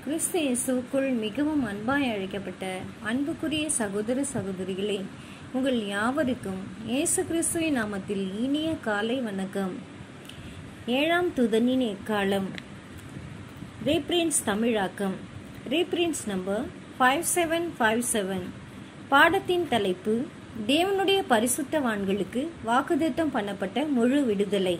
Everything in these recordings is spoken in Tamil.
கிறிஸ்து இயேசுவுக்குள் மிகவும் அன்பாய் அழைக்கப்பட்ட அன்புக்குரிய சகோதர சகோதரிகளே உங்கள் யாவருக்கும் இயேசு கிறிஸ்துவின் நாமத்தில் இனிய காலை வணக்கம் ஏழாம் துதனின் எக்காலம் ரீப்ரின்ஸ் தமிழாக்கம் ரீப்ரின்ஸ் number five seven five seven பாடத்தின் தலைப்பு தேவனுடைய பரிசுத்தவான்களுக்கு வாக்குத்தத்தம் பண்ணப்பட்ட முழு விடுதலை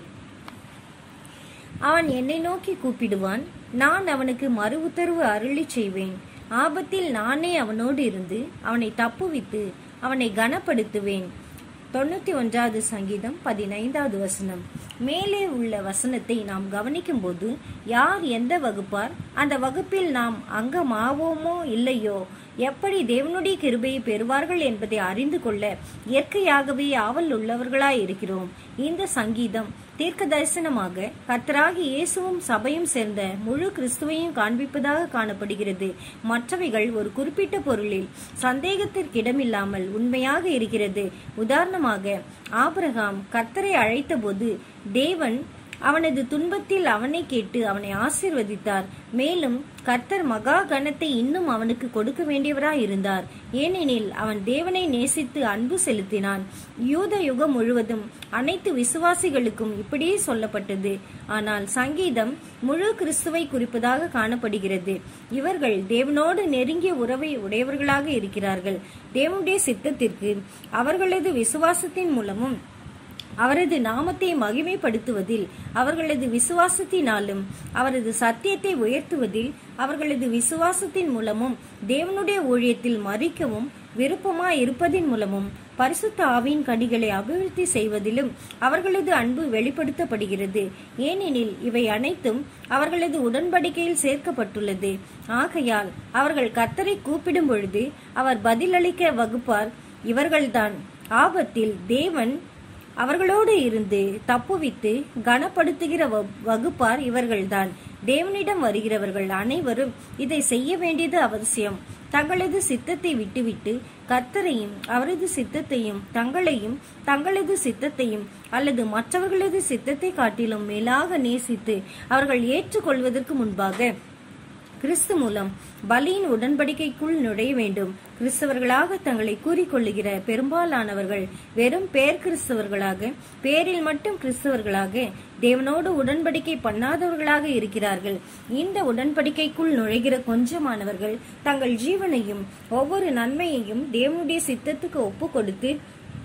அவன் என்னை நோக்கி கூப்பிடுவான் நான் அவனுக்கு மறு உத்தரவு அருளி செய்வேன் ஆபத்தில் நானே அவனோடு இருந்து அவனை தப்புவித்து அவனை கனப்படுத்துவேன் தொண்ணூத்தி ஒன்றாவது சங்கீதம் பதினைந்தாவது வசனம் மேலே உள்ள வசனத்தை நாம் கவனிக்கும் போது யார் எந்த வகுப்பார் அந்த வகுப்பில் நாம் அங்கமாவோமோ இல்லையோ எப்படி தேவனுடைய கிருபையை பெறுவார்கள் என்பதை அறிந்து கொள்ள இயற்கையாகவே ஆவல் உள்ளவர்களாய் இருக்கிறோம் இந்த சங்கீதம் தீர்க்க தரிசனமாக கர்த்தராகி இயேசுவும் சபையும் சேர்ந்த முழு கிறிஸ்துவையும் காண்பிப்பதாக காணப்படுகிறது மற்றவைகள் ஒரு குறிப்பிட்ட பொருளில் சந்தேகத்திற்கிடமில்லாமல் உண்மையாக இருக்கிறது உதாரணமாக ஆபிரகாம் கர்த்தரை அழைத்தபோது தேவன் அவனது துன்பத்தில் அவனை கேட்டு அவனை ஆசீர்வதித்தார் மேலும் கர்த்தர் மகா கணத்தை இன்னும் அவனுக்கு கொடுக்க வேண்டியவராய் இருந்தார் ஏனெனில் அவன் தேவனை நேசித்து அன்பு செலுத்தினான் யூத யுகம் முழுவதும் அனைத்து விசுவாசிகளுக்கும் இப்படியே சொல்லப்பட்டது ஆனால் சங்கீதம் முழு கிறிஸ்துவை குறிப்பதாக காணப்படுகிறது இவர்கள் தேவனோடு நெருங்கிய உறவை உடையவர்களாக இருக்கிறார்கள் தேவனுடைய சித்தத்திற்கு அவர்களது விசுவாசத்தின் மூலமும் அவரது நாமத்தை மகிமைப்படுத்துவதில் அவர்களது விசுவாசத்தினாலும் அவரது சத்தியத்தை உயர்த்துவதில் அவர்களது விசுவாசத்தின் மூலமும் தேவனுடைய ஊழியத்தில் மறிக்கவும் விருப்பமாய் இருப்பதின் மூலமும் பரிசுத்த ஆவியின் கனிகளை அபிவிருத்தி செய்வதிலும் அவர்களது அன்பு வெளிப்படுத்தப்படுகிறது ஏனெனில் இவை அனைத்தும் அவர்களது உடன்படிக்கையில் சேர்க்கப்பட்டுள்ளது ஆகையால் அவர்கள் கர்த்தரை கூப்பிடும் பொழுது அவர் பதிலளிக்க வகுப்பார் இவர்கள்தான் ஆபத்தில் தேவன் அவர்களோடு இருந்து தப்புவித்து கனப்படுத்துகிற வகுப்பார் இவர்கள்தான் தேவனிடம் வருகிறவர்கள் அனைவரும் இதை செய்ய வேண்டியது அவசியம் தங்களது சித்தத்தை விட்டுவிட்டு கர்த்தரையும் அவரது சித்தத்தையும் தங்களையும் தங்களது சித்தத்தையும் அல்லது மற்றவர்களது சித்தத்தை காட்டிலும் மேலாக நேசித்து அவர்கள் ஏற்றுக்கொள்வதற்கு முன்பாக கிறிஸ்து மூலம் பலியின் உடன்படிக்கைக்குள் நுழைய வேண்டும் கிறிஸ்தவர்களாக தங்களை கூறிக்கொள்ளுகிற பெரும்பாலானவர்கள் வெறும் பேர் கிறிஸ்தவர்களாக பேரில் மட்டும் கிறிஸ்தவர்களாக தேவனோடு உடன்படிக்கை பண்ணாதவர்களாக இருக்கிறார்கள் இந்த உடன்படிக்கைக்குள் நுழைகிற கொஞ்சமானவர்கள் தங்கள் ஜீவனையும் ஒவ்வொரு நன்மையையும் தேவனுடைய சித்தத்துக்கு ஒப்பு கொடுத்து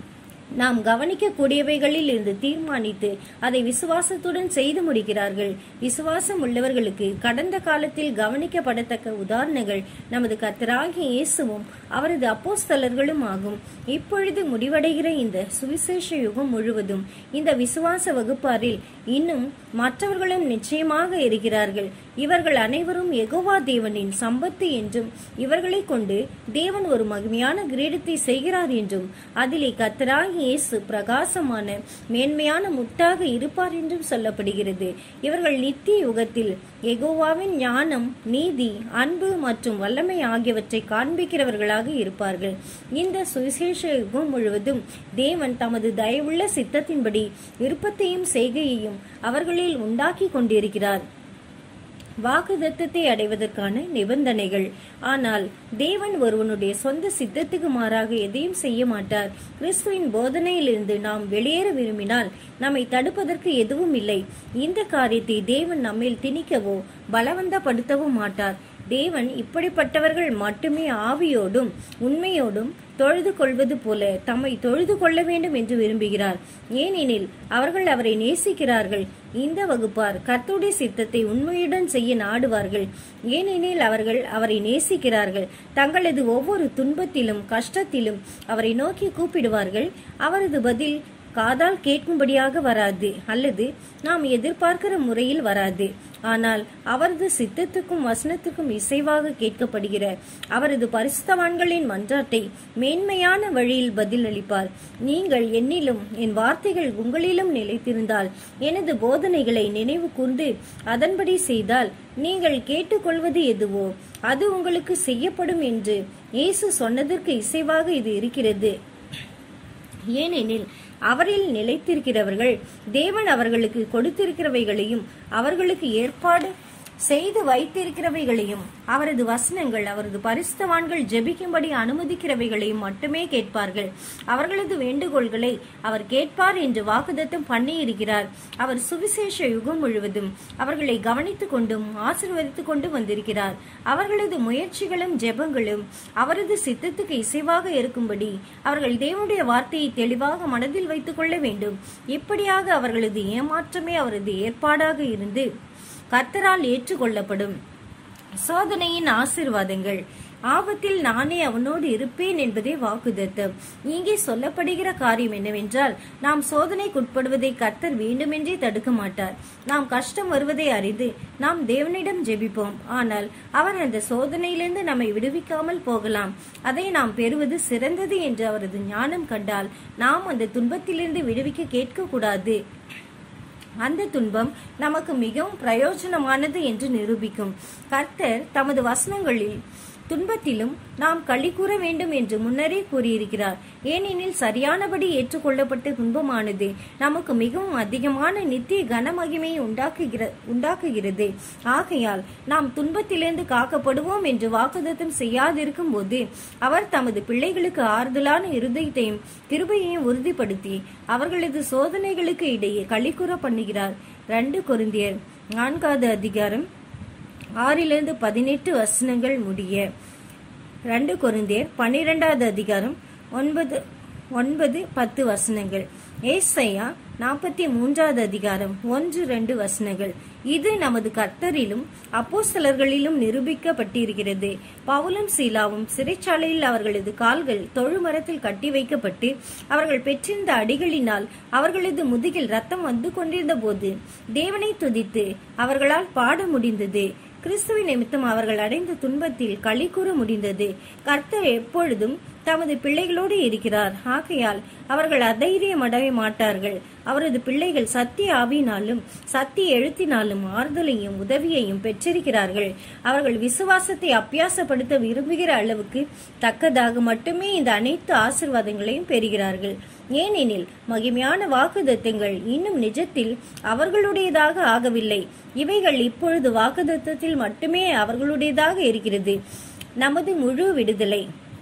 நாம் கவனிக்கக்கூடியவைகளில் இருந்து தீர்மானித்து அதை விசுவாசத்துடன் செய்து முடிக்கிறார்கள் விசுவாசம் உள்ளவர்களுக்கு கடந்த காலத்தில் கவனிக்கப்படத்தக்க உதாரணங்கள் நமது கத்தராகிய இயேசுவும் அவரது அப்போஸ்தலர்களும் ஆகும் இப்பொழுது முடிவடைகிற இந்த சுவிசேஷ யுகம் முழுவதும் இந்த விசுவாச வகுப்பாரில் இன்னும் மற்றவர்களும் நிச்சயமாக இருக்கிறார்கள் இவர்கள் அனைவரும் எகோவா தேவனின் சம்பத்து என்றும் இவர்களை கொண்டு தேவன் ஒரு மகிமையான கிரீடத்தை செய்கிறார் என்றும் அதிலே கத்தராகி இயேசு பிரகாசமான மேன்மையான முத்தாக இருப்பார் என்றும் சொல்லப்படுகிறது இவர்கள் நித்திய யுகத்தில் எகோவாவின் ஞானம் நீதி அன்பு மற்றும் வல்லமை ஆகியவற்றை காண்பிக்கிறவர்களாக இருப்பார்கள் இந்த சுவிசேஷ யுகம் முழுவதும் தேவன் தமது தயவுள்ள சித்தத்தின்படி விருப்பத்தையும் செய்கையையும் அவர்களில் உண்டாக்கி கொண்டிருக்கிறார் வாக்குதத்தத்தை அடைவதற்கான நிபந்தனைகள் ஆனால் தேவன் ஒருவனுடைய சொந்த சித்தத்துக்கு மாறாக எதையும் செய்ய மாட்டார் கிறிஸ்துவின் போதனையிலிருந்து நாம் வெளியேற விரும்பினால் நம்மை தடுப்பதற்கு எதுவும் இல்லை இந்த காரியத்தை தேவன் நம்மில் திணிக்கவோ பலவந்தப்படுத்தவோ மாட்டார் தேவன் இப்படிப்பட்டவர்கள் மட்டுமே ஆவியோடும் உண்மையோடும் தொழுது கொள்வது போல தம்மை தொழுது கொள்ள வேண்டும் என்று விரும்புகிறார் ஏனெனில் அவர்கள் அவரை நேசிக்கிறார்கள் இந்த வகுப்பார் கர்த்துடைய சித்தத்தை உண்மையுடன் செய்ய நாடுவார்கள் ஏனெனில் அவர்கள் அவரை நேசிக்கிறார்கள் தங்களது ஒவ்வொரு துன்பத்திலும் கஷ்டத்திலும் அவரை நோக்கி கூப்பிடுவார்கள் அவரது பதில் காதால் கேட்கும்படியாக வராது அல்லது நாம் எதிர்பார்க்கிற முறையில் வராது ஆனால் அவரது சித்தத்துக்கும் வசனத்துக்கும் இசைவாக கேட்கப்படுகிற அவரது பரிசுத்தவான்களின் மன்றாட்டை மேன்மையான வழியில் பதிலளிப்பார் நீங்கள் என்னிலும் என் வார்த்தைகள் உங்களிலும் நிலைத்திருந்தால் எனது போதனைகளை நினைவு கூர்ந்து அதன்படி செய்தால் நீங்கள் கேட்டுக்கொள்வது எதுவோ அது உங்களுக்கு செய்யப்படும் என்று இயேசு சொன்னதற்கு இசைவாக இது இருக்கிறது ஏனெனில் அவரில் நிலைத்திருக்கிறவர்கள் தேவன் அவர்களுக்கு கொடுத்திருக்கிறவைகளையும் அவர்களுக்கு ஏற்பாடு செய்து வைத்திருக்கிறவைகளையும் அவரது வசனங்கள் அவரது பரிசுத்தவான்கள் ஜெபிக்கும்படி அனுமதிக்கிறவைகளையும் மட்டுமே கேட்பார்கள் அவர்களது வேண்டுகோள்களை அவர் கேட்பார் என்று வாக்குதத்தம் பண்ணியிருக்கிறார் அவர் சுவிசேஷ யுகம் முழுவதும் அவர்களை கவனித்துக் கொண்டும் ஆசீர்வதித்துக் கொண்டு வந்திருக்கிறார் அவர்களது முயற்சிகளும் ஜெபங்களும் அவரது சித்தத்துக்கு இசைவாக இருக்கும்படி அவர்கள் தேவனுடைய வார்த்தையை தெளிவாக மனதில் வைத்துக் கொள்ள வேண்டும் இப்படியாக அவர்களது ஏமாற்றமே அவரது ஏற்பாடாக இருந்து கர்த்தரால் ஏற்றுக்கொள்ளப்படும் சோதனையின் ஆசிர்வாதங்கள் ஆபத்தில் நானே அவனோடு இருப்பேன் என்பதே வாக்குதத்தம் இங்கே சொல்லப்படுகிற காரியம் என்னவென்றால் நாம் சோதனைக்குட்படுவதை கர்த்தர் வேண்டுமென்றே தடுக்க மாட்டார் நாம் கஷ்டம் வருவதை அறிந்து நாம் தேவனிடம் ஜெபிப்போம் ஆனால் அவர் அந்த சோதனையிலிருந்து நம்மை விடுவிக்காமல் போகலாம் அதை நாம் பெறுவது சிறந்தது என்று அவரது ஞானம் கண்டால் நாம் அந்த துன்பத்திலிருந்து விடுவிக்க கேட்கக்கூடாது அந்த துன்பம் நமக்கு மிகவும் பிரயோஜனமானது என்று நிரூபிக்கும் கர்த்தர் தமது வசனங்களில் துன்பத்திலும் நாம் களி கூற வேண்டும் என்று முன்னரே கூறியிருக்கிறார் ஏனெனில் சரியானபடி ஏற்றுக்கொள்ளப்பட்ட துன்பமானது நமக்கு மிகவும் அதிகமான நித்திய கனமகிமையை உண்டாக்குகிற உண்டாக்குகிறது ஆகையால் நாம் துன்பத்திலிருந்து காக்கப்படுவோம் என்று வாக்குதத்தம் செய்யாதிருக்கும் போது அவர் தமது பிள்ளைகளுக்கு ஆறுதலான இருதயத்தையும் கிருபையையும் உறுதிப்படுத்தி அவர்களது சோதனைகளுக்கு இடையே களிக்கூற பண்ணுகிறார் ரெண்டு கொரிந்தியர் நான்காவது அதிகாரம் ஆறிலிருந்து பதினெட்டு வசனங்கள் முடிய ரெண்டு கொரிந்தியர் பன்னிரெண்டாவது அதிகாரம் ஒன்பது ஒன்பது பத்து வசனங்கள் ஏசையா நாற்பத்தி மூன்றாவது அதிகாரம் ஒன்று ரெண்டு வசனங்கள் இது நமது கர்த்தரிலும் அப்போஸ்தலர்களிலும் நிரூபிக்கப்பட்டிருக்கிறது பவுலும் சீலாவும் சிறைச்சாலையில் அவர்களது கால்கள் தொழுமரத்தில் கட்டி வைக்கப்பட்டு அவர்கள் பெற்றிருந்த அடிகளினால் அவர்களது முதுகில் ரத்தம் வந்து கொண்டிருந்த போது தேவனை துதித்து அவர்களால் பாட முடிந்தது கிறிஸ்துவின் நிமித்தம் அவர்கள் அடைந்த துன்பத்தில் களி கூற முடிந்தது கர்த்தர் எப்பொழுதும் தமது பிள்ளைகளோடு இருக்கிறார் ஆகையால் அவர்கள் அதைரியம் அடைய மாட்டார்கள் அவரது பிள்ளைகள் சத்திய ஆவியினாலும் சத்திய எழுத்தினாலும் ஆறுதலையும் உதவியையும் பெற்றிருக்கிறார்கள் அவர்கள் விசுவாசத்தை அப்பியாசப்படுத்த விரும்புகிற அளவுக்கு தக்கதாக மட்டுமே இந்த அனைத்து ஆசிர்வாதங்களையும் பெறுகிறார்கள் ஏனெனில் மகிமையான வாக்குதத்தங்கள் இன்னும் நிஜத்தில் அவர்களுடையதாக ஆகவில்லை இவைகள் இப்பொழுது வாக்குதத்தத்தில் மட்டுமே அவர்களுடையதாக இருக்கிறது நமது முழு விடுதலை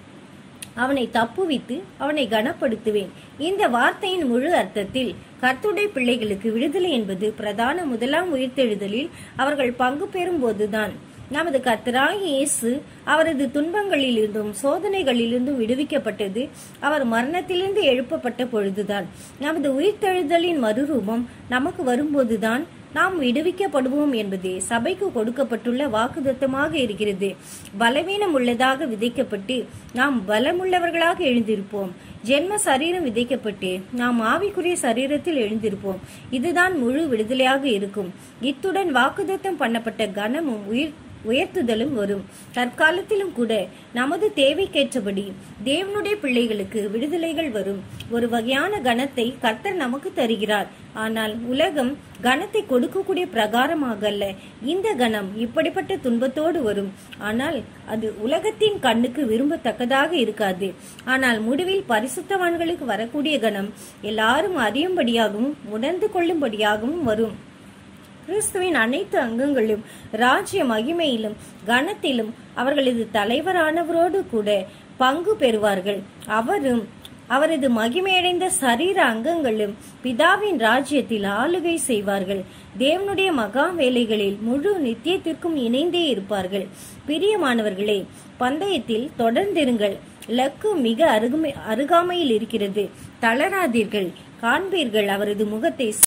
அவனை தப்புவித்து அவனை கனப்படுத்துவேன் இந்த வார்த்தையின் முழு அர்த்தத்தில் கர்த்துடைய பிள்ளைகளுக்கு விடுதலை என்பது பிரதான முதலாம் உயிர்த்தெழுதலில் அவர்கள் பங்கு பெறும் போதுதான் நமது கர்த்தராகிய இயேசு அவரது துன்பங்களிலிருந்தும் சோதனைகளிலிருந்தும் விடுவிக்கப்பட்டது அவர் மரணத்திலிருந்து எழுப்பப்பட்ட பொழுதுதான் நமது உயிர்த்தெழுதலின் மறுரூபம் நமக்கு வரும்போதுதான் நாம் விடுவிக்கப்படுவோம் என்பதே சபைக்கு கொடுக்கப்பட்டுள்ள வாக்குதத்தமாக இருக்கிறது பலவீனம் உள்ளதாக விதைக்கப்பட்டு நாம் பலமுள்ளவர்களாக எழுந்திருப்போம் ஜென்ம சரீரம் விதைக்கப்பட்டு நாம் ஆவிக்குரிய சரீரத்தில் எழுந்திருப்போம் இதுதான் முழு விடுதலையாக இருக்கும் இத்துடன் வாக்குதத்தம் பண்ணப்பட்ட கனமும் உயிர் உயர்த்துதலும் வரும் தற்காலத்திலும் கூட நமது தேவைக்கேற்றபடி தேவனுடைய பிள்ளைகளுக்கு விடுதலைகள் வரும் ஒரு வகையான கனத்தை கர்த்தர் நமக்கு தருகிறார் ஆனால் உலகம் கனத்தை கொடுக்கக்கூடிய பிரகாரமாக அல்ல இந்த கணம் இப்படிப்பட்ட துன்பத்தோடு வரும் ஆனால் அது உலகத்தின் கண்ணுக்கு விரும்பத்தக்கதாக இருக்காது ஆனால் முடிவில் பரிசுத்தவான்களுக்கு வரக்கூடிய கணம் எல்லாரும் அறியும்படியாகவும் உணர்ந்து கொள்ளும்படியாகவும் வரும் கிறிஸ்துவின் அனைத்து அங்கங்களும் ராஜ்ய மகிமையிலும் கனத்திலும் அவர்களது தலைவரானவரோடு கூட பங்கு பெறுவார்கள் அவரும் அவரது மகிமையடைந்த சரீர அங்கங்களும் பிதாவின் ராஜ்யத்தில் ஆளுகை செய்வார்கள் தேவனுடைய மகா வேலைகளில் முழு நித்தியத்திற்கும் இணைந்தே இருப்பார்கள் பிரியமானவர்களே பந்தயத்தில் தொடர்ந்திருங்கள் லக்கு மிக அருகுமை அருகாமையில் இருக்கிறது தளராதீர்கள் காண்பீர்கள் அவரது முகத்தை